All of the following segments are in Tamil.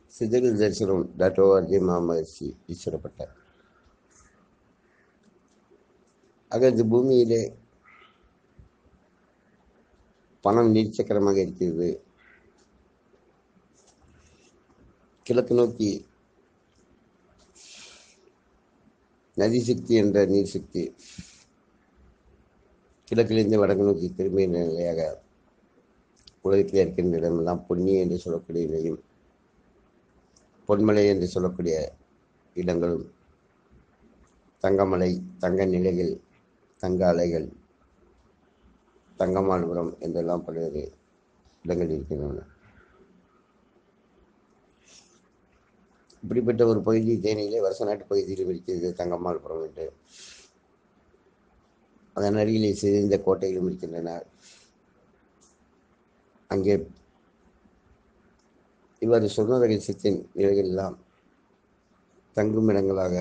சிதறு தரிசனம் டாட் ஓஆர்ஜி மாமகர்ஷி ஈஸ்வரப்பட்டார் ஆக இந்த பூமியிலே பணம் நீர்ச்சக்கரமாக இருக்கிறது கிழக்கு நோக்கி நதி சக்தி என்ற நீர் சக்தி கிழக்கிலிருந்து வடக்கு நோக்கி திரும்பிய நிலையாக உலகத்தில் இருக்கின்ற இடமெல்லாம் பொன்னி என்று சொல்லக்கூடிய நிலையும் பொன்மலை என்று சொல்லக்கூடிய இடங்களும் தங்கமலை தங்க நிலைகள் தங்க அலைகள் தங்கமால்புரம் என்றெல்லாம் பல்வேறு இடங்கள் இருக்கின்றன இப்படிப்பட்ட ஒரு பகுதி தேனியிலே வருஷ நாட்டு பகுதியில் இருக்கிறது தங்கம்மாள்புரம் என்று அதன் அருகிலே சிதைந்த கோட்டைகளும் இருக்கின்றன அங்கே இவ்வாறு சொன்ன ரகசியத்தின் நிலைகள் எல்லாம் தங்கும் இடங்களாக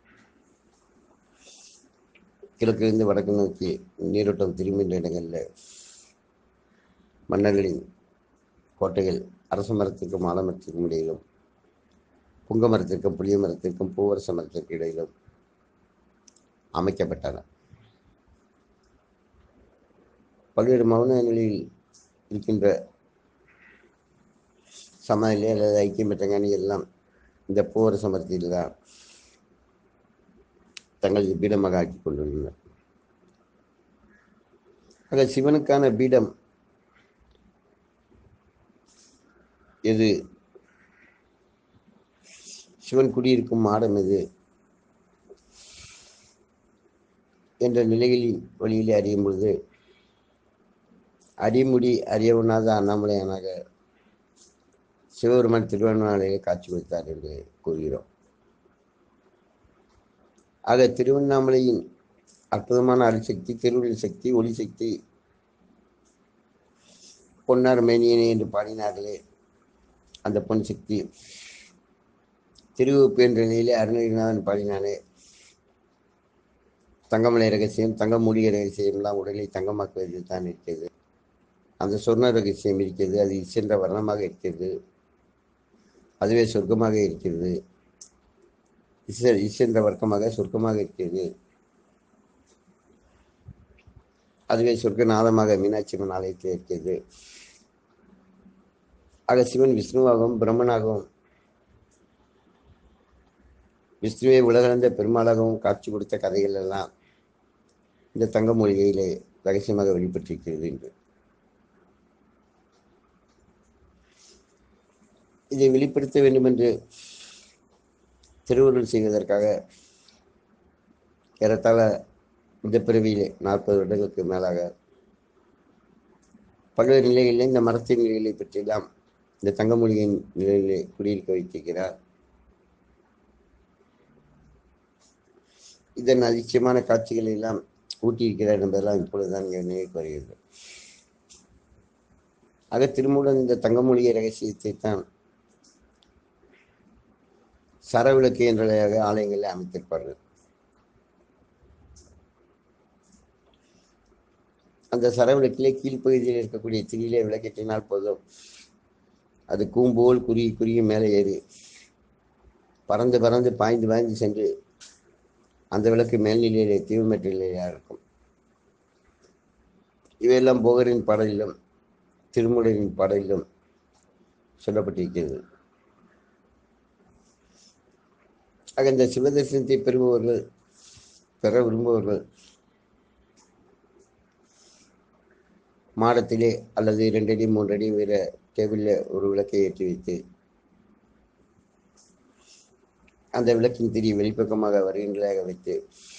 கிழக்கிலிருந்து வடக்கு நோக்கி நீரோட்டம் திரும்புகின்ற இடங்களில் மன்னர்களின் கோட்டைகள் அரச மரத்திற்கும் ஆலமரத்திற்கும் இடையிலும் புங்க மரத்திற்கும் புளிய மரத்திற்கும் பூவரச மரத்திற்கு இடையிலும் அமைக்கப்பட்டன பல்வேறு மௌன நிலையில் இருக்கின்ற சமநிலை அல்லது ஐக்கியம் பெற்ற ஞானி எல்லாம் இந்த பூவரச மரத்தில் தான் தங்களது பீடமாக ஆக்கி கொண்டுள்ளனர் ஆக சிவனுக்கான பீடம் எது சிவன் குடியிருக்கும் மாடம் எது என்ற நிலைகளில் வழியிலே அறியும் பொழுது அடிமுடி அறியவுண்ணாத அண்ணாமலையானாக சிவபெருமான் திருவண்ணாமலையை காட்சி கொடுத்தார் என்று கூறுகிறோம் ஆக திருவண்ணாமலையின் அற்புதமான அரிசக்தி திருவுள் சக்தி ஒளி சக்தி பொன்னார் மேனியனே என்று பாடினார்களே அந்த பொன் சக்தி திருவப்பு என்ற நிலையிலே அருணகிரிநாதன் பாடினானே தங்கமலை ரகசியம் தங்க மூலிகை ரகசியம்லாம் உடலை தங்கமாக்குவதில் தான் இருக்கிறது அந்த சொர்ண ரகசியம் இருக்கிறது அது சென்ற வர்ணமாக இருக்கிறது அதுவே சொர்க்கமாக இருக்கிறது இச இசென்ற வர்க்கமாக சொர்க்கமாக இருக்கிறது அதுவே சொர்க்கநாதமாக மீனாட்சி அம்மன் ஆலயத்தில் இருக்கிறது ஆக சிவன் விஷ்ணுவாகவும் பிரம்மனாகவும் விஷ்ணுவை உலகளந்த பெருமாளாகவும் காட்சி கொடுத்த கதைகள் எல்லாம் இந்த தங்க மூலிகையிலே ரகசியமாக வெளிப்பட்டிருக்கிறது என்று இதை வெளிப்படுத்த வேண்டும் என்று திருவுருள் செய்வதற்காக ஏறத்தாழ இந்த பிறவியிலே நாற்பது வருடங்களுக்கு மேலாக பல்வேறு நிலைகளிலே இந்த மரத்தின் நிலைகளை பற்றியெல்லாம் இந்த தங்கமொழியின் நிலையிலே குடியிருக்க வைத்திருக்கிறார் இதன் அதிசயமான காட்சிகளை எல்லாம் ஊட்டியிருக்கிறார் என்பதெல்லாம் இப்பொழுதுதான் இங்கே நினைவுக்கு வருகிறது ஆக திருமூலன் இந்த தங்கமொழிய ரகசியத்தை தான் சரவிளக்கு என்ற ஆலயங்களில் அமைத்திருப்பார்கள் அந்த சரவிளக்கிலே கீழ்ப்பகுதியில் இருக்கக்கூடிய திரியிலே விளக்கேற்றினால் போதும் அது கூம்போல் குறுகி குறுகி மேலே ஏறி பறந்து பறந்து பாய்ந்து பாய்ந்து சென்று அந்த விளக்கு மேல்நிலையிலே தீவுமற்ற நிலையாக இருக்கும் இவையெல்லாம் போகரின் பாடலிலும் திருமுடரின் பாடலிலும் சொல்லப்பட்டிருக்கிறது ஆக இந்த சிவதர்சனத்தை பெறுபவர்கள் பெற விரும்புபவர்கள் மாடத்திலே அல்லது இரண்டடி மூன்றடி உயர டேபிளில் ஒரு விளக்கை ஏற்றி வைத்து அந்த விளக்கின் திரி வெளிப்பக்கமாக வருகின்றதாக வைத்து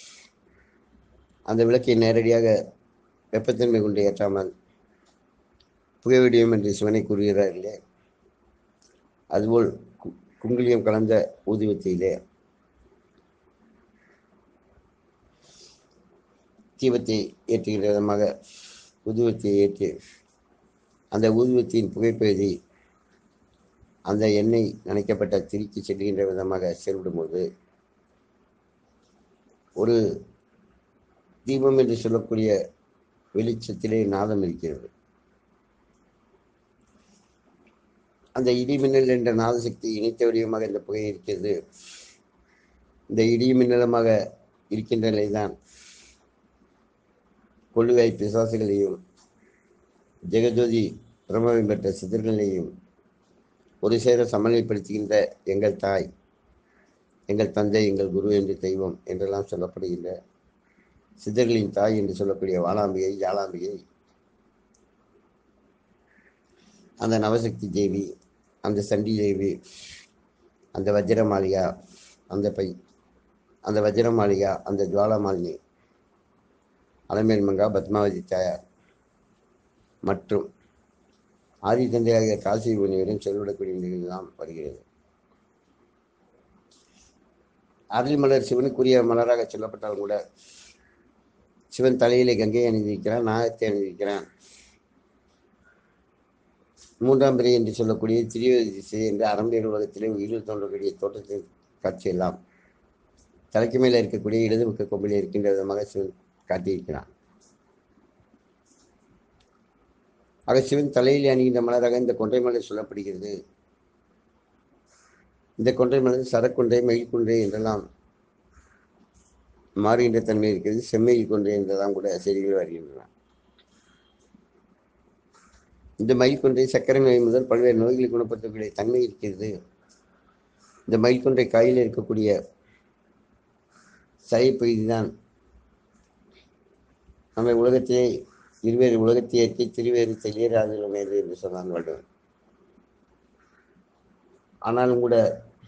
அந்த விளக்கை நேரடியாக வெப்பத்தன்மை கொண்டு ஏற்றாமல் புகைவிடியும் என்று சிவனை கூறுகிறார்களே அதுபோல் குங்குலியம் கலந்த ஊதுவத்திலே தீபத்தை ஏற்றுகிற விதமாக ஊதுவத்தியை ஏற்றி அந்த ஊதுவத்தியின் புகைப்பகுதி அந்த எண்ணெய் நனைக்கப்பட்ட திரிக்கு செல்கின்ற விதமாக செயல்படும்போது ஒரு தீபம் என்று சொல்லக்கூடிய வெளிச்சத்திலே நாதம் இருக்கிறது அந்த இடி மின்னல் என்ற நாதசக்தி இணைத்த வடிவமாக இந்த புகை இருக்கிறது இந்த இடி மின்னலமாக இருக்கின்ற நிலைதான் கொள்ளுகாய் பிசாசுகளையும் ஜெகஜோதி பிரமவை பெற்ற சிதர்களையும் ஒரு சேர சமநிலைப்படுத்துகின்ற எங்கள் தாய் எங்கள் தந்தை எங்கள் குரு என்று தெய்வம் என்றெல்லாம் சொல்லப்படுகின்ற சித்தர்களின் தாய் என்று சொல்லக்கூடிய வாளாம்பிகை ஜாலாம்பிகை அந்த நவசக்தி தேவி அந்த சண்டி தேவி அந்த வஜ்ர மாளிகா அந்த பை அந்த வஜ்ர மாளிகா அந்த ஜுவாலா மாலினி அலமேல் மங்கா பத்மாவதி தாயார் மற்றும் ஆதி தந்தையாகிய காசி முனிவரும் சொல்லிவிடக்கூடிய நிலையில்தான் வருகிறது அருள் மலர் சிவனுக்குரிய மலராக சொல்லப்பட்டாலும் கூட சிவன் தலையிலே கங்கை அணிந்திருக்கிறான் நாகத்தை அணிந்திருக்கிறான் மூன்றாம் பிறை என்று சொல்லக்கூடிய திரியோதி திசை என்று அரம்பியல் உலகத்திலே உயிரில் தோன்றக்கூடிய தோட்டத்தின் காட்சியெல்லாம் தலைக்கு மேலே இருக்கக்கூடிய இடது பக்க கொம்பில் இருக்கின்ற விதமாக சிவன் காட்டியிருக்கிறான் ஆக சிவன் தலையில் அணிகின்ற மலராக இந்த கொன்றை மலர் சொல்லப்படுகிறது இந்த கொன்றை மலர் சரக்கொன்றை மயில்கொன்றை என்றெல்லாம் மாறுகின்ற தன்மை இருக்கிறது செம்மையில் கொன்றை என்றெல்லாம் கூட செய்திகள் வருகின்றன இந்த மயில்கொன்றை சர்க்கரை நோய் முதல் பல்வேறு நோய்களை குணப்படுத்தக்கூடிய தன்மை இருக்கிறது இந்த மயில்கொன்றை காயில் இருக்கக்கூடிய சைப்பகுதி தான் நம்ம உலகத்திலே இருவேறு உலகத்தை ஏற்றி திருவேறு தெளியராதுள்ளமே என்று சொன்னான் வள்ளுவன் ஆனாலும் கூட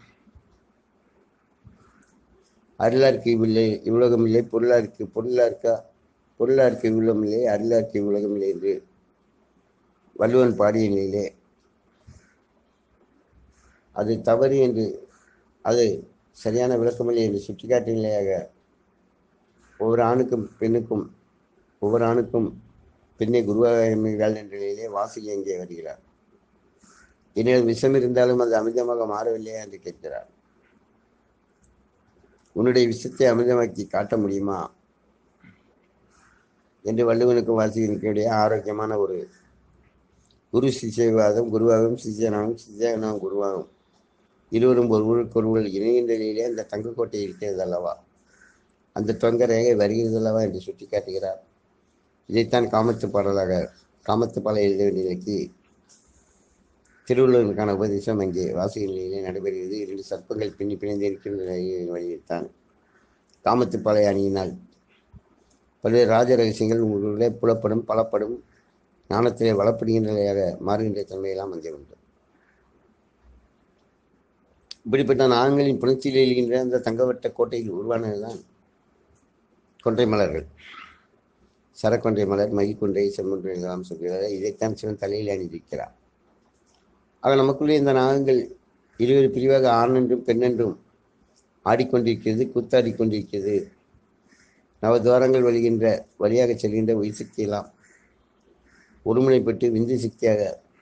அருளாருக்கு இவ்வில்லை இவ்வுலகம் இல்லை பொருளாருக்கு பொருளாருக்கா பொருளாருக்கு இவ்வுலகம் இல்லை அருளாருக்கு இவ்வுலகம் இல்லை என்று வள்ளுவன் பாடிய நிலையிலே அது தவறு என்று அது சரியான விளக்கமில்லை என்று சுட்டிக்காட்டிய நிலையாக ஒவ்வொரு ஆணுக்கும் பெண்ணுக்கும் ஒவ்வொரு ஆணுக்கும் பெண்ணை குருவாக என்ற நிலையிலே வாசிக்க இங்கே வருகிறார் என்னிடம் விஷம் இருந்தாலும் அது அமிர்தமாக மாறவில்லையா என்று கேட்கிறார் உன்னுடைய விஷத்தை அமிர்தமாக்கி காட்ட முடியுமா என்று வள்ளுவனுக்கும் வாசிகளுடைய ஆரோக்கியமான ஒரு குரு சிஷ்யவாதம் குருவாகவும் சிஷியனாகவும் சிஷியனாகவும் குருவாகும் இருவரும் ஒருவருக்கு ஒருவர் இணைகின்ற நிலையிலே அந்த தங்கக்கோட்டை இருக்கிறது அல்லவா அந்த தொங்க ரேகை வருகிறது அல்லவா என்று சுட்டி காட்டுகிறார் இதைத்தான் காமத்து பாடலாக காமத்து பாடல் எழுத வேண்டிய நிலைக்கு திருவள்ளுவனுக்கான உபதேசம் அங்கே வாசிகள் நிலையிலே நடைபெறுகிறது இரண்டு சர்ப்பங்கள் பின்னி பிணைந்து இருக்கின்ற நிலையில் வழியில்தான் காமத்து பாலை அணியினால் பல்வேறு ராஜ ரகசியங்கள் உங்களுடைய புலப்படும் பலப்படும் ஞானத்திலே வளப்படுகின்ற நிலையாக மாறுகின்ற தன்மையெல்லாம் அங்கே உண்டு இப்படிப்பட்ட நாகங்களின் புணர்ச்சியில் எழுகின்ற அந்த தங்கவட்ட கோட்டையில் உருவானதுதான் கொன்றை மலர்கள் சரக்கொன்றை மலர் மயில்கொன்றை செம்மொன்றை எல்லாம் சொல்கிறார் இதைத்தான் சிவன் தலையில் அணிந்திருக்கிறார் ஆக நமக்குள்ளே இந்த நாகங்கள் இருவேறு பிரிவாக ஆண் என்றும் பெண் என்றும் ஆடிக்கொண்டிருக்கிறது கூத்தாடி கொண்டிருக்கிறது நவதுவாரங்கள் வழிகின்ற வழியாக செல்கின்ற உயிர் சக்தியெல்லாம் ஒருமுனைப்பட்டு விந்து சக்தியாக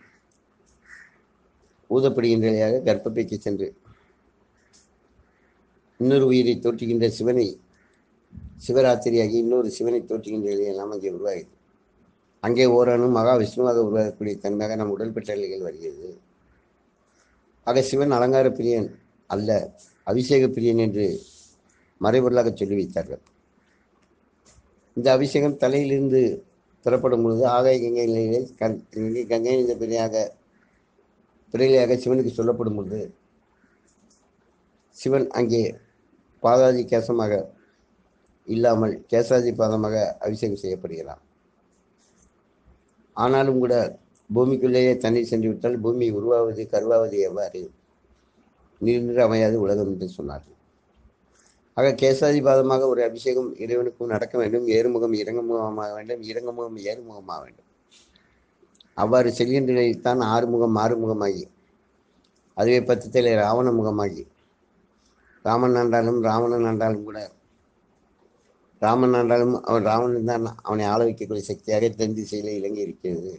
ஊதப்படுகின்ற நிலையாக கர்ப்பப்பைக்கு சென்று இன்னொரு உயிரை தோற்றுகின்ற சிவனை சிவராத்திரியாகி இன்னொரு சிவனை தோற்றுகின்ற நிலையெல்லாம் அங்கே உருவாகுது அங்கே ஓரானும் மகா விஷ்ணுவாக உருவாகக்கூடிய தன்மையாக நம் உடல் பெற்ற நிலைகள் வருகிறது ஆக சிவன் அலங்கார பிரியன் அல்ல அபிஷேக பிரியன் என்று மறைபொருளாக சொல்லி வைத்தார்கள் இந்த அபிஷேகம் தலையிலிருந்து புறப்படும் பொழுது ஆகாய கங்கை நிலையில் கங் கங்கை கங்கை இந்த பிரியாக பிறலியாக சிவனுக்கு சொல்லப்படும் பொழுது சிவன் அங்கே பாதாதி கேசமாக இல்லாமல் கேசாதி பாதமாக அபிஷேகம் செய்யப்படுகிறான் ஆனாலும் கூட பூமிக்குள்ளேயே தண்ணீர் சென்று விட்டால் பூமி உருவாவது கருவாவது எவ்வாறு நீர் அமையாது உலகம் என்று சொன்னார்கள் ஆக கேசாதிபாதமாக ஒரு அபிஷேகம் இறைவனுக்கும் நடக்க வேண்டும் ஏறுமுகம் இறங்குமுகமாக வேண்டும் இறங்குமுகம் ஏறுமுகமாக வேண்டும் அவ்வாறு செல்கின்ற நிலையில்தான் ஆறுமுகம் ஆறுமுகமாகி அதுவே பத்தத்தில் ராவண முகமாகி ராமன் ஆண்டாலும் ராவணன் ஆண்டாலும் கூட ராமன் ஆண்டாலும் அவன் ராவணன் தான் அவனை ஆள வைக்கக்கூடிய சக்தியாக தென் திசையில இலங்கை இருக்கிறது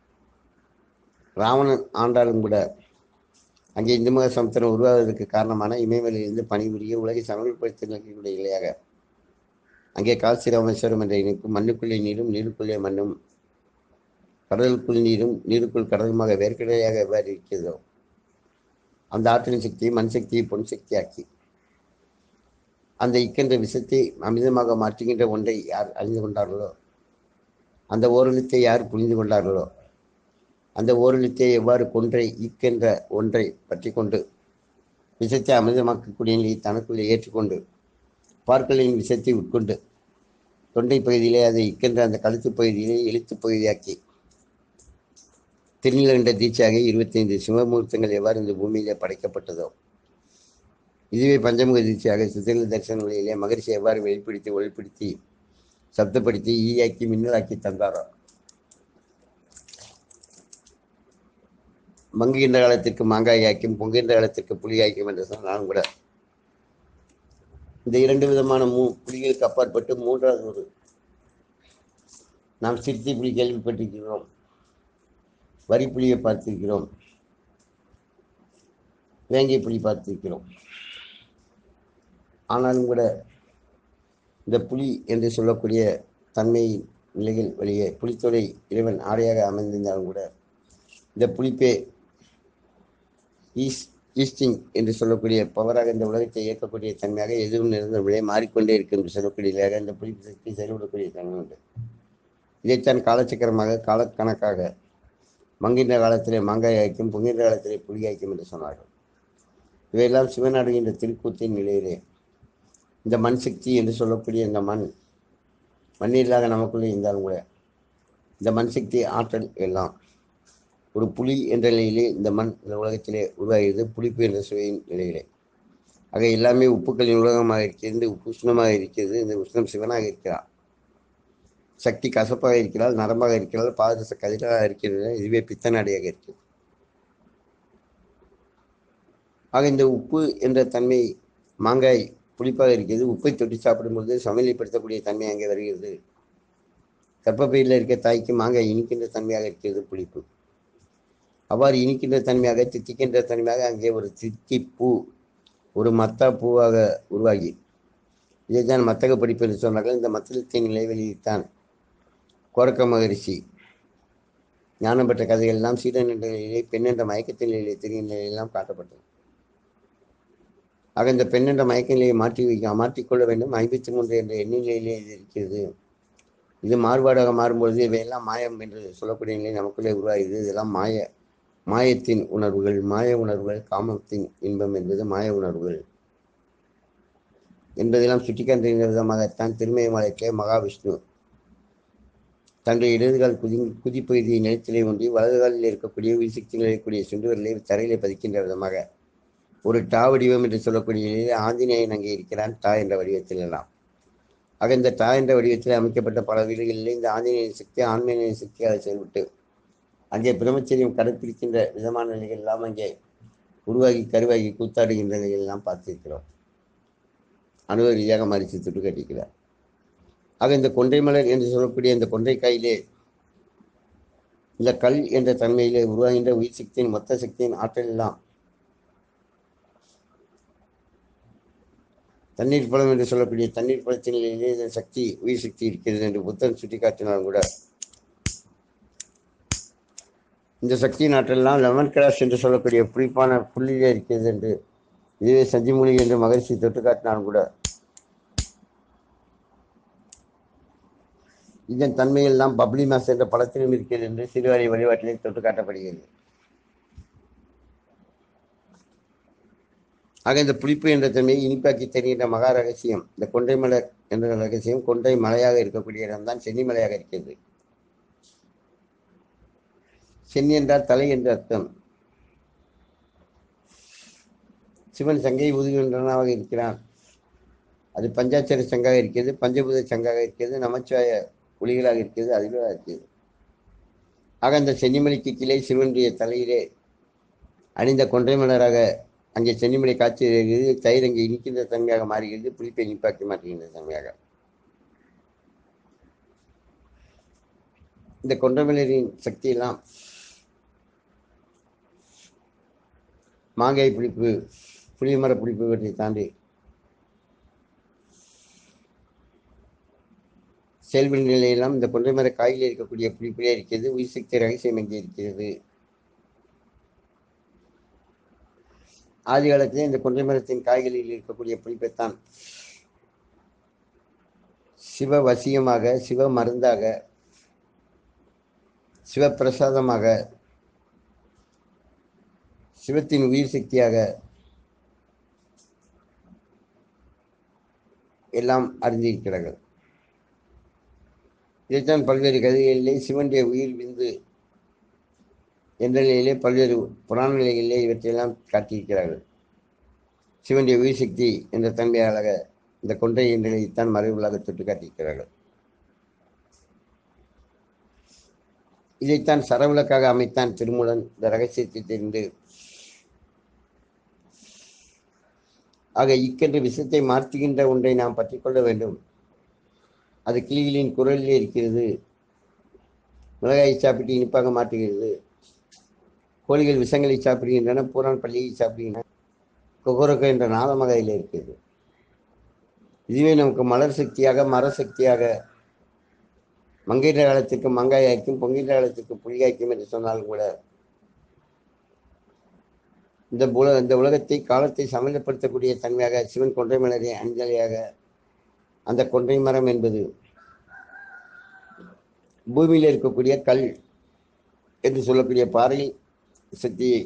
ராவணன் ஆண்டாலும் கூட அங்கே இந்துமுக சமுத்திரம் உருவாவதற்கு காரணமான இமயமலையிலிருந்து பணிபுரிய உலகை சமநிலைப்படுத்தி நிற்கக்கூடிய நிலையாக அங்கே காசி ராமேஸ்வரம் என்ற இணைப்பு மண்ணுக்குள்ளே நீரும் நீருக்குள்ளே மண்ணும் கடலுக்குள் நீரும் நீருக்குள் கடலுமாக வேர்க்கடையாக எவ்வாறு இருக்கிறதோ அந்த ஆற்றலின் சக்தியை மண் சக்தியை பொன் சக்தி ஆக்கி அந்த இக்கின்ற விஷத்தை அமிதமாக மாற்றுகின்ற ஒன்றை யார் அறிந்து கொண்டார்களோ அந்த ஓரெழுத்தை யார் புரிந்து கொண்டார்களோ அந்த ஓரெழுத்தை எவ்வாறு கொன்றை இக்கின்ற ஒன்றை பற்றி கொண்டு விஷத்தை அமிர்தமாக்கக்கூடிய நிலையை தனக்குள்ளே ஏற்றுக்கொண்டு பார்க்கலின் விஷத்தை உட்கொண்டு தொண்டை பகுதியிலே அதை இக்கின்ற அந்த கழுத்து பகுதியிலே எழுத்து பகுதியாக்கி திருநீலகண்ட தீட்சையாக இருபத்தைந்து சிவமூர்த்தங்கள் எவ்வாறு இந்த பூமியிலே படைக்கப்பட்டதோ இதுவே பஞ்சமுக தீட்சையாக சித்திர தரிசன நிலையிலே மகரிஷி எவ்வாறு வெளிப்படுத்தி ஒளிப்படுத்தி சப்தப்படுத்தி ஈயாக்கி மின்னலாக்கி தந்தாரோ மங்குகின்ற காலத்திற்கு மாங்காய் ஆக்கும் பொங்குகின்ற காலத்திற்கு புளி ஆக்கும் என்று சொன்னாலும் கூட இந்த இரண்டு விதமான மூ புலிகளுக்கு அப்பாற்பட்டு மூன்றாவது ஒரு நாம் சிறுத்தை புலி கேள்விப்பட்டிருக்கிறோம் வரி புலியை பார்த்திருக்கிறோம் வேங்கை புலி பார்த்திருக்கிறோம் ஆனாலும் கூட இந்த புலி என்று சொல்லக்கூடிய தன்மை நிலைகள் வழியே புலித்தொலை இறைவன் ஆடையாக அமைந்திருந்தாலும் கூட இந்த புலிப்பே ஈஸ் ஈஸ்டிங் என்று சொல்லக்கூடிய பவராக இந்த உலகத்தை இயக்கக்கூடிய தன்மையாக எதுவும் நிறந்த விலை மாறிக்கொண்டே இருக்கு என்று சொல்லக்கூடிய இந்த புலிப்பு சக்தி செயல்படக்கூடிய தன்மை உண்டு இதைத்தான் காலச்சக்கரமாக காலக்கணக்காக மங்கின்ற காலத்திலே மாங்காய் ஆய்க்கும் பொங்கின்ற காலத்திலே புலி ஆய்க்கும் என்று சொன்னார்கள் இவையெல்லாம் சிவநாடுகின்ற திருக்கூத்தின் நிலையிலே இந்த மண் சக்தி என்று சொல்லக்கூடிய இந்த மண் மண்ணீராக நமக்குள்ளே இருந்தாலும் கூட இந்த மண் சக்தி ஆற்றல் எல்லாம் ஒரு புலி என்ற நிலையிலே இந்த மண் இந்த உலகத்திலே உருவாகிறது புளிப்பு என்ற சுவையின் நிலையிலே ஆக எல்லாமே உப்புக்களின் உலகமாக இருக்கிறது உப்பு உஷ்ணமாக இருக்கிறது இந்த உஷ்ணம் சிவனாக இருக்கிறார் சக்தி கசப்பாக இருக்கிறாள் நரம்பாக இருக்கிறாள் பாதரச கதிராக இருக்கிறது இதுவே பித்தநாடியாக இருக்கிறது ஆக இந்த உப்பு என்ற தன்மை மாங்காய் புளிப்பாக இருக்கிறது உப்பை தொட்டி சாப்பிடும்பொழுது சமையலைப்படுத்தக்கூடிய தன்மை அங்கே வருகிறது கர்ப்பப்பையில் இருக்க தாய்க்கு மாங்காய் இனிக்கின்ற தன்மையாக இருக்கிறது புளிப்பு அவ்வாறு இனிக்கின்ற தன்மையாக தித்திக்கின்ற தன்மையாக அங்கே ஒரு தித்தி பூ ஒரு மத்தா பூவாக உருவாகி இதைத்தான் மத்தக படிப்பு என்று சொன்னார்கள் இந்த மத்தளத்தின் நிலைவெளியில்தான் கோரக்க மகரிஷி ஞானம் பெற்ற கதைகள் எல்லாம் சீடன் என்ற நிலையிலே பெண் என்ற மயக்கத்தின் நிலையிலே தெரியும் நிலையெல்லாம் காட்டப்பட்டது ஆக இந்த பெண் என்ற மயக்க நிலையை மாற்றி வைக்க மாற்றிக்கொள்ள வேண்டும் ஐம்பத்தி மூன்று என்ற எண்ணிலையிலே இது இருக்கிறது இது மாறுபாடாக மாறும்பொழுது இவையெல்லாம் மாயம் என்று சொல்லக்கூடிய நிலை நமக்குள்ளே உருவாகிறது இதெல்லாம் மாய மாயத்தின் உணர்வுகள் மாய உணர்வுகள் காமத்தின் இன்பம் என்பது மாய உணர்வுகள் என்பதெல்லாம் சுட்டிக்காட்டுகின்ற விதமாகத்தான் திருமயமலைக்கே மகாவிஷ்ணு தன்னுடைய இடதுகால் குதி குதிப்பகுதியை நிலத்திலே ஒன்றி வலதுகாலில் இருக்கக்கூடிய உயிர்சக்தியில் இருக்கக்கூடிய சுண்டுவரிலே தரையிலே பதிக்கின்ற விதமாக ஒரு டா வடிவம் என்று சொல்லக்கூடிய நிலையில் ஆஞ்சநேயன் அங்கே இருக்கிறான் டா என்ற வடிவத்தில் எல்லாம் ஆக இந்த டா என்ற வடிவத்தில் அமைக்கப்பட்ட பல வீடுகளிலே இந்த ஆஞ்சநேய சக்தி ஆன்மீக சக்தியாக செயல்பட்டு அங்கே பிரம்மச்சரியம் கடைப்பிடிக்கின்ற விதமான நிலைகள் எல்லாம் அங்கே உருவாகி கருவாகி கூத்தாடுகின்ற நிலைகள் எல்லாம் பார்த்திருக்கிறோம் அனுபவ ரீதியாக மறித்து துட்டு கட்டிக்கிறார் ஆக இந்த கொன்றை மலர் என்று சொல்லக்கூடிய இந்த கொன்றைக்காயிலே இந்த கல் என்ற தன்மையிலே உருவாகின்ற உயிர் சக்தியின் மொத்த சக்தியின் ஆற்றல் எல்லாம் தண்ணீர் பழம் என்று சொல்லக்கூடிய தண்ணீர் பழத்தின் நிலையிலே இந்த சக்தி உயிர் சக்தி இருக்கிறது என்று புத்தன் சுட்டிக்காட்டினாலும் கூட இந்த சக்தியின் ஆற்றல்லாம் லெமன் கிராஸ் என்று சொல்லக்கூடிய புளிப்பான புள்ளிலே இருக்கிறது என்று இதுவே சஞ்சிமொழி என்று மகிழ்ச்சி தொட்டு காட்டினாலும் கூட இதன் தன்மையெல்லாம் பப்ளி மாஸ் என்ற பழத்திலும் இருக்கிறது என்று சிறுவாரி வழிபாட்டிலே தொட்டு காட்டப்படுகிறது ஆக இந்த புளிப்பு என்ற தன்மையை இனிப்பாக்கி தெரிகின்ற மகா ரகசியம் இந்த கொண்டை மலர் என்ற ரகசியம் கொண்டை மலையாக இருக்கக்கூடிய இடம்தான் சென்னி மலையாக இருக்கிறது சென்னி என்றால் தலை என்று அர்த்தம் சிவன் சங்கை ஊதுகின்றனாக இருக்கிறான் அது பஞ்சாட்சர சங்காக இருக்கிறது பஞ்சபூத சங்காக இருக்கிறது நமச்சிவாய ஒளிகளாக இருக்கிறது அதிகளாக இருக்கிறது ஆக அந்த சென்னிமலைக்கு கீழே சிவனுடைய தலையிலே அணிந்த கொன்றை மலராக அங்கே சென்னிமலை காட்சி இருக்கிறது தயிர் அங்கே இனிக்கின்ற தன்மையாக மாறுகிறது புளிப்பை இனிப்பாக்கி மாற்றுகின்ற தன்மையாக இந்த கொன்றமலரின் சக்தியெல்லாம் மாங்காய் புளிப்பு புளியமர புளிப்பு இவற்றை தாண்டி செயல்படும் நிலையெல்லாம் இந்த கொன்றைமர காயில் இருக்கக்கூடிய புளிப்பிலே இருக்கிறது உயிர் சக்தி ரகசியம் எங்கே இருக்கிறது ஆதி காலத்திலே இந்த கொன்றை மரத்தின் காய்களில் இருக்கக்கூடிய புளிப்பைத்தான் சிவ வசியமாக சிவ மருந்தாக சிவப்பிரசாதமாக சிவத்தின் உயிர் சக்தியாக எல்லாம் அறிந்திருக்கிறார்கள் இதைத்தான் பல்வேறு கதைகளிலே சிவனுடைய உயிர் விந்து என்ற நிலையிலே பல்வேறு புராண நிலைகளிலே இவற்றையெல்லாம் காட்டியிருக்கிறார்கள் சிவனுடைய உயிர் சக்தி என்ற தன்மையாக இந்த கொன்றை என்ற நிலையைத்தான் மறைவுள்ளாக தொட்டு காட்டியிருக்கிறார்கள் இதைத்தான் சரவிளக்காக அமைத்தான் திருமூலன் இந்த ரகசியத்தை தெரிந்து ஆக இக்கென்று விஷத்தை மாற்றுகின்ற ஒன்றை நாம் பற்றிக்கொள்ள வேண்டும் அது கிளிகளின் குரலிலே இருக்கிறது மிளகாயை சாப்பிட்டு இனிப்பாக மாற்றுகிறது கோழிகள் விஷங்களை சாப்பிடுகின்றன பூரான் பள்ளியை சாப்பிடுகின்றன கொகோரக்க என்ற நாதமாக அதில் இருக்கிறது இதுவே நமக்கு மலர் சக்தியாக மர சக்தியாக மங்கைன்ற காலத்திற்கு மங்காயாய்க்கும் பொங்கின்ற காலத்திற்கு புலியாய்க்கும் என்று சொன்னாலும் கூட இந்த உல இந்த உலகத்தை காலத்தை சமநிலைப்படுத்தக்கூடிய தன்மையாக சிவன் கொன்றை மலரை அஞ்சலியாக அந்த கொன்றை மரம் என்பது பூமியில் இருக்கக்கூடிய கல் என்று சொல்லக்கூடிய பாறை சக்தியை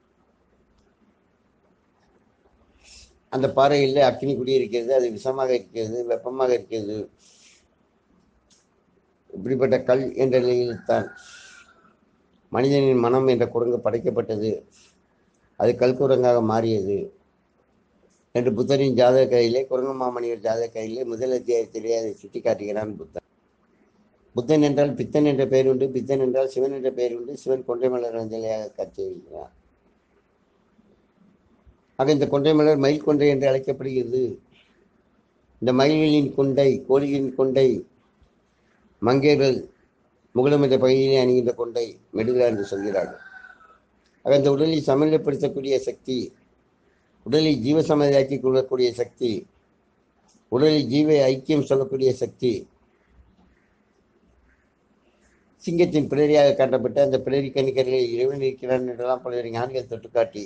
அந்த பாறையில் அக்னி குடியிருக்கிறது அது விஷமாக இருக்கிறது வெப்பமாக இருக்கிறது இப்படிப்பட்ட கல் என்ற நிலையில் தான் மனிதனின் மனம் என்ற குரங்கு படைக்கப்பட்டது அது கல்குரங்காக மாறியது என்று புத்தரின் ஜாதக கையிலே குரங்கு மாமணியர் ஜாதக கையிலே முதல் அத்தியாயத்திலே அதை சுட்டி காட்டுகிறான் புத்தன் புத்தன் என்றால் பித்தன் என்ற பெயர் உண்டு பித்தன் என்றால் சிவன் என்ற பெயர் உண்டு சிவன் கொன்றை மலர் அஞ்சலியாக காட்சியளிக்கிறார் ஆக இந்த கொன்றை மலர் மயில் கொன்றை என்று அழைக்கப்படுகிறது இந்த மயில்களின் கொண்டை கோழிகளின் கொண்டை மங்கையர்கள் முகுளம் என்ற பகுதியிலே அணிகின்ற கொண்டை மெடுகா என்று சொல்கிறார்கள் ஆக இந்த உடலை சமநிலைப்படுத்தக்கூடிய சக்தி உடலை ஜீவசமதியாக்கி கொள்ளக்கூடிய சக்தி உடலில் ஜீவ ஐக்கியம் சொல்லக்கூடிய சக்தி சிங்கத்தின் பிளரியாக காட்டப்பட்ட அந்த பிளரி கணிக்கர்களில் இறைவன் இருக்கிறான் என்றெல்லாம் பல்வேறு ஞானிகள் தொட்டுக்காட்டி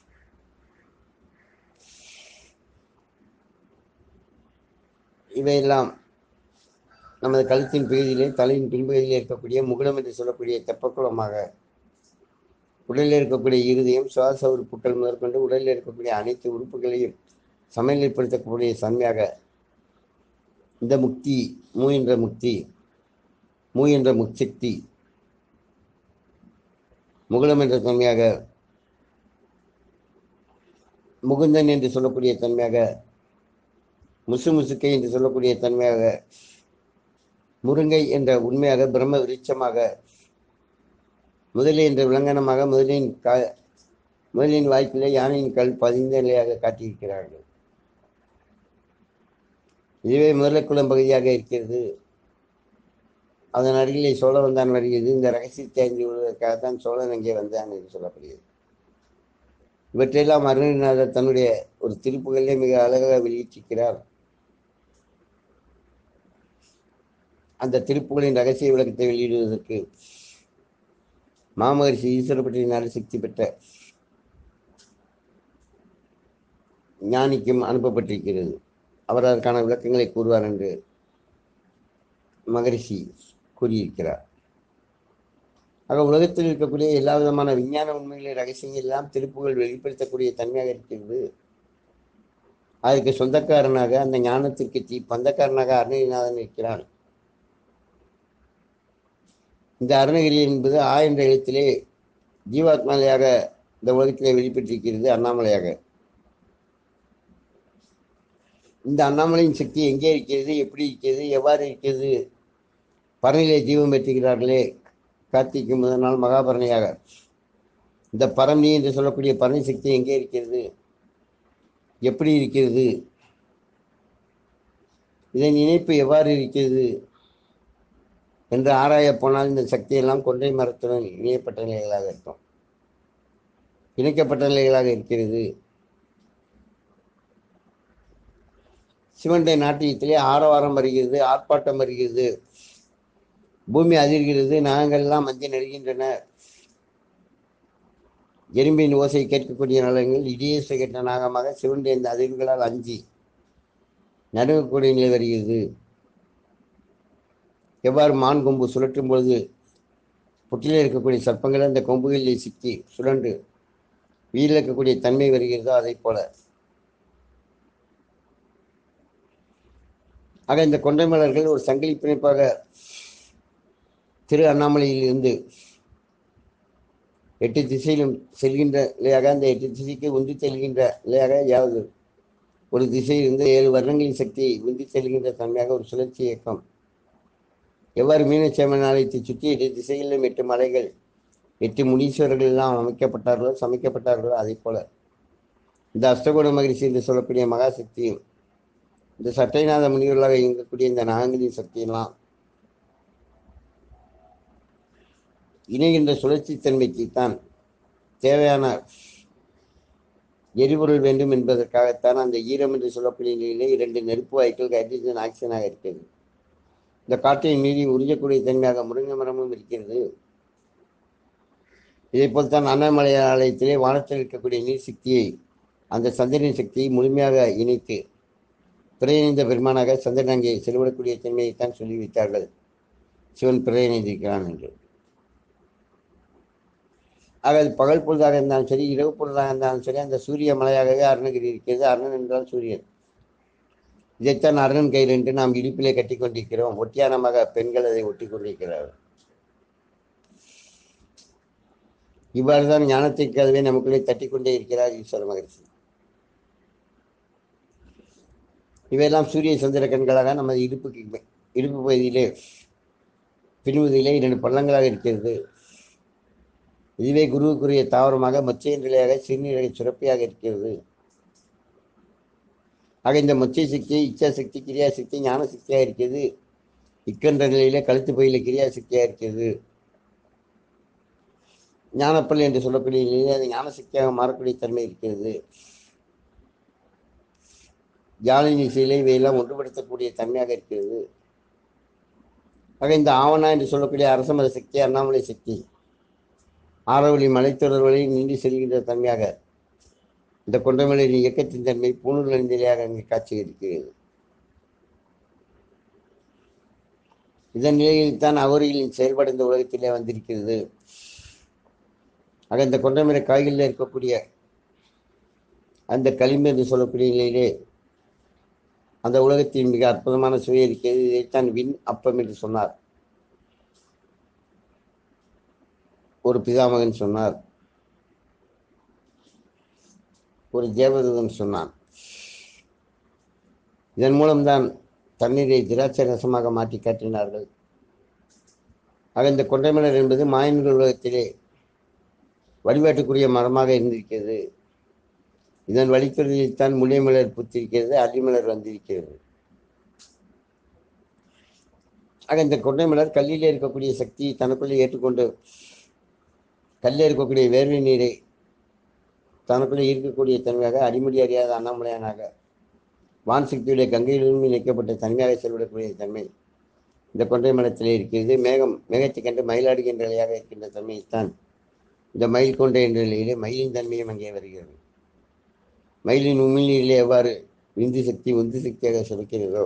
இவையெல்லாம் நமது கழுத்தின் பகுதியிலே தலையின் பின்பகுதியிலே இருக்கக்கூடிய முகுடம் என்று சொல்லக்கூடிய தெப்பக்குளமாக உடலில் இருக்கக்கூடிய இருதயம் சுவாச உறுப்புகள் முதற்கொண்டு உடலில் இருக்கக்கூடிய அனைத்து உறுப்புகளையும் சமநிலைப்படுத்தக்கூடிய தன்மையாக இந்த முக்தி மூ என்ற முக்தி மூ என்ற முக்சக்தி முகுளம் என்ற தன்மையாக முகுந்தன் என்று சொல்லக்கூடிய தன்மையாக முசு முசுக்கை என்று சொல்லக்கூடிய தன்மையாக முருங்கை என்ற உண்மையாக பிரம்ம விருட்சமாக முதலை என்ற விலங்கனமாக முதலின் க முதலின் வாய்ப்பிலே யானையின் கல் பதிந்த நிலையாக காட்டியிருக்கிறார்கள் இதுவே முதலக்குளம் பகுதியாக இருக்கிறது அதன் அருகிலே சோழவன் தான் வருகிறது இந்த ரகசியத்தை அறிந்து கொள்வதற்காகத்தான் சோழன் அங்கே வந்தான் என்று சொல்லப்படுகிறது இவற்றையெல்லாம் அருணநாதர் தன்னுடைய ஒரு திருப்புகளிலே மிக அழகாக வெளியிட்டிருக்கிறார் அந்த திருப்புகளின் ரகசிய விளக்கத்தை வெளியிடுவதற்கு மாமகரிஷி ஈஸ்வரப்பட்டியின் சக்தி பெற்ற ஞானிக்கும் அனுப்பப்பட்டிருக்கிறது அவர் அதற்கான விளக்கங்களை கூறுவார் என்று மகரிஷி கூறியிருக்கிறார் ஆக உலகத்தில் இருக்கக்கூடிய எல்லா விதமான விஞ்ஞான உண்மைகளை ரகசியங்கள் எல்லாம் திருப்புகள் வெளிப்படுத்தக்கூடிய தன்மையாக இருக்கிறது அதற்கு சொந்தக்காரனாக அந்த ஞானத்திற்கு தீ பந்தக்காரனாக அருணகிரிநாதன் இருக்கிறான் இந்த அருணகிரி என்பது ஆ என்ற எழுத்திலே ஜீவாத்மாலையாக இந்த உலகத்திலே வெளிப்பட்டிருக்கிறது அண்ணாமலையாக இந்த அண்ணாமலையின் சக்தி எங்கே இருக்கிறது எப்படி இருக்கிறது எவ்வாறு இருக்கிறது பரணிலே ஜீவம் பெற்றுகிறார்களே கார்த்திகை முதல் நாள் மகாபரணியாக இந்த பரமணி என்று சொல்லக்கூடிய பரணி சக்தி எங்கே இருக்கிறது எப்படி இருக்கிறது இதன் இணைப்பு எவ்வாறு இருக்கிறது என்று ஆராய போனால் இந்த சக்தியெல்லாம் கொன்றை மரத்துடன் இணையப்பட்ட நிலைகளாக இருக்கும் இணைக்கப்பட்ட நிலைகளாக இருக்கிறது சிவனுடைய நாட்டியத்திலே ஆரவாரம் வருகிறது ஆர்ப்பாட்டம் வருகிறது பூமி அதிர்கிறது நாங்கள் எல்லாம் மஞ்சள் நெடுகின்றன எறும்பின் ஓசை கேட்கக்கூடிய நலங்கள் இடியேசை கேட்ட நாகமாக சிவனுடைய இந்த அதிர்வுகளால் அஞ்சி நடுங்கக்கூடிய நிலை வருகிறது எவ்வாறு மான் கொம்பு சுழற்றும் பொழுது புற்றிலே இருக்கக்கூடிய சர்ப்பங்கள் அந்த கொம்புகளில் சிக்கி சுழன்று உயிரில் இருக்கக்கூடிய தன்மை வருகிறதோ அதை போல ஆக இந்த கொண்டை மலர்கள் ஒரு சங்கிலி பிணைப்பாக திரு அண்ணாமலையில் இருந்து எட்டு திசையிலும் செல்கின்ற நிலையாக அந்த எட்டு திசைக்கு உந்தி செல்கின்ற நிலையாக யாவது ஒரு திசையிலிருந்து ஏழு வர்ணங்களின் சக்தியை உந்தி செல்கின்ற தன்மையாக ஒரு சுழற்சி இயக்கம் எவ்வாறு மீனச்சேமன் ஆலயத்தை சுற்றி எட்டு திசைகளிலும் எட்டு மலைகள் எட்டு முனீஸ்வரர்கள் எல்லாம் அமைக்கப்பட்டார்களோ சமைக்கப்பட்டார்களோ அதே போல இந்த அஷ்டகோண மகிழ்ச்சி என்று சொல்லக்கூடிய மகாசக்தியும் இந்த சட்டைநாத முனிவர்களாக இயங்கக்கூடிய இந்த நாகங்களின் சக்தியெல்லாம் இணைகின்ற சுழற்சி தன்மைக்குத்தான் தேவையான எரிபொருள் வேண்டும் என்பதற்காகத்தான் அந்த ஈரம் என்று சொல்லக்கூடிய நிலையிலே இரண்டு நெருப்பு வாய்க்கள் ஹைட்ரஜன் ஆக்சிஜனாக இருக்கிறது இந்த காற்றை மீறி உறிஞ்சக்கூடிய தன்மையாக முருங்கை மரமும் இருக்கிறது இதே போல் தான் அண்ணாமலை ஆலயத்திலே வானத்தில் இருக்கக்கூடிய நீர் சக்தியை அந்த சந்திரனின் சக்தியை முழுமையாக இணைத்து பிறையிணைந்த பெருமானாக சந்திரன் அங்கே செலவிடக்கூடிய தன்மையைத்தான் சொல்லி வைத்தார்கள் சிவன் பிறையிணைந்திருக்கிறான் என்று ஆக அது பகல் பொழுதாக இருந்தாலும் சரி இரவு பொழுதாக இருந்தாலும் சரி அந்த சூரிய மலையாகவே அருணகிரி இருக்கிறது அருணன் என்றால் சூரியன் இதைத்தான் அருணன் கையில் என்று நாம் இடுப்பிலே கட்டி கொண்டிருக்கிறோம் ஒட்டியானமாக பெண்கள் அதை ஒட்டி கொண்டிருக்கிறார்கள் இவ்வாறு தான் ஞானத்தை கதவை நமக்குள்ளே தட்டி கொண்டே இருக்கிறார் ஈஸ்வர மகரிஷி இவையெல்லாம் சூரிய சந்திர கண்களாக நமது இடுப்புக்கு இடுப்பு பகுதியிலே பின்வதிலே இரண்டு பள்ளங்களாக இருக்கிறது இதுவே குருவுக்குரிய தாவரமாக மொச்சை நிலையாக சிறுநீரக சுரப்பியாக இருக்கிறது ஆக இந்த மொச்சை சக்தி இச்சா சக்தி கிரியா சக்தி ஞான சக்தியாக இருக்கிறது இக்கன்ற நிலையில கழுத்து பயில கிரியா சக்தியாக இருக்கிறது ஞானப்பள்ளி என்று சொல்லக்கூடிய நிலையில் அது ஞான சக்தியாக மாறக்கூடிய தன்மை இருக்கிறது ஜாலினி சிலை இவையெல்லாம் ஒன்றுபடுத்தக்கூடிய தன்மையாக இருக்கிறது ஆக இந்த ஆவணா என்று சொல்லக்கூடிய அரசமத சக்தி அண்ணாமலை சக்தி ஆரவழி மலைத்தொடர் வழி நின்று செல்கின்ற தன்மையாக இந்த கொண்டமலையின் இயக்கத்தின் தன்மை பூணூல் அணிந்தலையாக அங்கே காட்சி இருக்கிறது இதன் நிலையில் தான் அவர்களின் செயல்பாடு இந்த உலகத்திலே வந்திருக்கிறது ஆக இந்த கொண்டமலை காய்களில் இருக்கக்கூடிய அந்த களிம்பு என்று சொல்லக்கூடிய நிலையிலே அந்த உலகத்தின் மிக அற்புதமான சுவை இருக்கிறது இதைத்தான் விண் அப்பம் என்று சொன்னார் ஒரு பிதாமகன் சொன்னார் ஒரு தேவதூதன் சொன்னான் இதன் மூலம்தான் தண்ணீரை திராட்சை ரசமாக மாற்றி காட்டினார்கள் ஆக இந்த கொண்டைமலர் என்பது மாயன்கள் உலகத்திலே வழிபாட்டுக்குரிய மரமாக இருந்திருக்கிறது இதன் வழித்துறையில் தான் முல்லைமலர் புத்திருக்கிறது அள்ளிமலர் வந்திருக்கிறது ஆக இந்த கொண்டைமலர் கல்லிலே இருக்கக்கூடிய சக்தியை தனக்குள்ளே ஏற்றுக்கொண்டு கல்லில் இருக்கக்கூடிய வேர்வை நீரை தனக்குள்ளே இருக்கக்கூடிய தன்மையாக அடிமுடி அறியாத அண்ணாமலையானாக வான் சக்தியுடைய கங்கையிலிருந்து இணைக்கப்பட்ட தன்மையாக செயல்படக்கூடிய தன்மை இந்த கொண்டை மலத்திலே இருக்கிறது மேகம் மேகத்தை கண்டு மயிலாடுகின்ற நிலையாக இருக்கின்ற தன்மையைத்தான் இந்த மயில் கொண்டை என்ற நிலையிலே மயிலின் தன்மையும் அங்கே வருகிறது மயிலின் உமிழ்நீரிலே எவ்வாறு விந்து சக்தி உந்து சக்தியாக சுரக்கிறதோ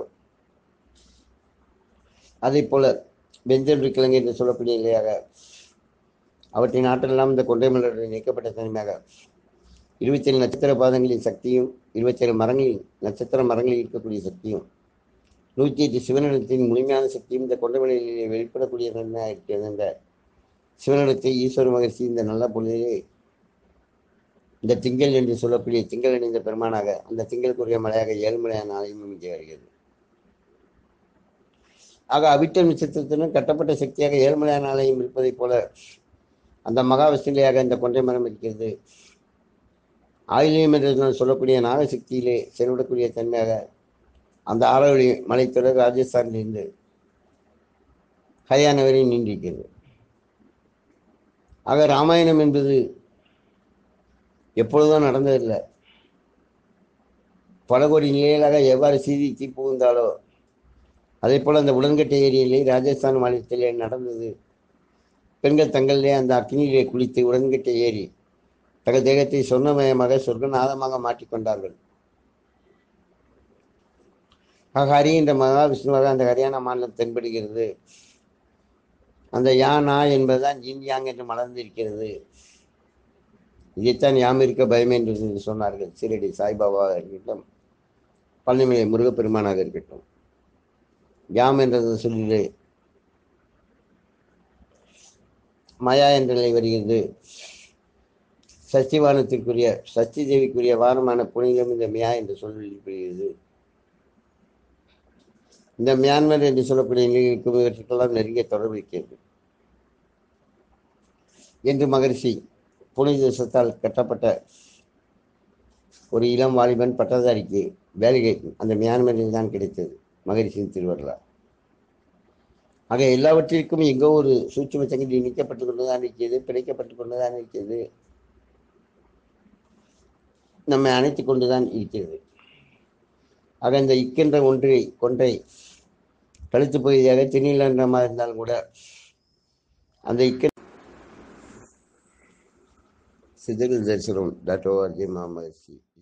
அதே போல வெஞ்சல் கிழங்கு என்று சொல்லக்கூடிய நிலையாக அவற்றின் ஆற்றலெல்லாம் இந்த கொண்டை மலருடன் நீக்கப்பட்ட தன்மையாக இருபத்தேழு நட்சத்திர பாதங்களின் சக்தியும் இருபத்தேழு மரங்களின் நட்சத்திர மரங்களில் இருக்கக்கூடிய சக்தியும் நூற்றி எட்டு சிவனிடத்தின் முழுமையான சக்தியும் இந்த கொண்டமலையிலே வெளிப்படக்கூடிய தன்மையாக இருக்கிறது இந்த சிவனிடத்தை ஈஸ்வர மகர்ஷி இந்த நல்ல பொழுதிலே இந்த திங்கள் என்று சொல்லக்கூடிய திங்கள் அணிந்த பெருமானாக அந்த திங்களுக்குரிய மலையாக ஏழுமலையான ஆலயமும் இங்கே வருகிறது ஆக அவிட்ட நட்சத்திரத்துடன் கட்டப்பட்ட சக்தியாக ஏழுமலையான ஆலயம் இருப்பதைப் போல அந்த மகாவிஷ்ணுலையாக இந்த கொன்றை மரம் இருக்கிறது ஆயிலியம் என்று சொல்லக்கூடிய நாகசக்தியிலே செயல்படக்கூடிய தன்மையாக அந்த ஆரவழி மலைத்தொடர் ராஜஸ்தானிலிருந்து ஹரியானா வரை நீண்டிருக்கிறது ஆக ராமாயணம் என்பது எப்பொழுதும் நடந்ததில்லை பல கோடி நிலைகளாக எவ்வாறு சீதி தீப்புகுந்தாலோ அதே போல் அந்த உடன்கட்டை ஏரியிலே ராஜஸ்தான் மாநிலத்திலே நடந்தது பெண்கள் தங்களிலே அந்த அக்னியிலே குளித்து உடன்கட்டை ஏறி தங்கள் தேகத்தை சொர்ணமயமாக சொர்க்கநாதமாக மாற்றிக்கொண்டார்கள் ஆக ஹரி என்ற மகாவிஷ்ணுவாக அந்த ஹரியானா மாநிலம் தென்படுகிறது அந்த யானா என்பதுதான் ஜின் யாங் என்று மலர்ந்திருக்கிறது இதைத்தான் யாம் இருக்க பயம் என்று சொன்னார்கள் சீரடி சாய்பாபாவாக இருக்கட்டும் பழனிமலை முருகப்பெருமானாக இருக்கட்டும் யாம் என்றது சொல்லிலே மாயா என்ற நிலை வருகிறது சச்சிவானத்திற்குரிய சச்சி தேவிக்குரிய வானமான புனிதம் இந்த மியா என்று சொல்லப்படுகிறது இந்த மியான்மர் என்று சொல்லக்கூடிய நிலைகளுக்கும் இவற்றுக்கெல்லாம் நெருங்கிய தொடர்பு இருக்கிறது என்று மகரிஷி புனித தேசத்தால் கட்டப்பட்ட ஒரு இளம் வாலிபன் பட்டதாரிக்கு வேலை அந்த மியான்மரில் தான் கிடைத்தது மகரிஷியின் திருவருளார் ஆக எல்லாவற்றிற்கும் எங்கோ ஒரு சூட்சும சங்கிலி நீக்கப்பட்டு கொண்டுதான் இருக்கிறது பிணைக்கப்பட்டு கொண்டுதான் இருக்கிறது நம்மை அணைத்து கொண்டுதான் இருக்கிறது ஆக இந்த இக்கின்ற ஒன்றை கொன்றை கழுத்து பகுதியாக திணிலன்றமாக இருந்தாலும் கூட அந்த இக்க சிதறு தரிசனம் டாட் ஓஆர்ஜி மாமகர்ஷி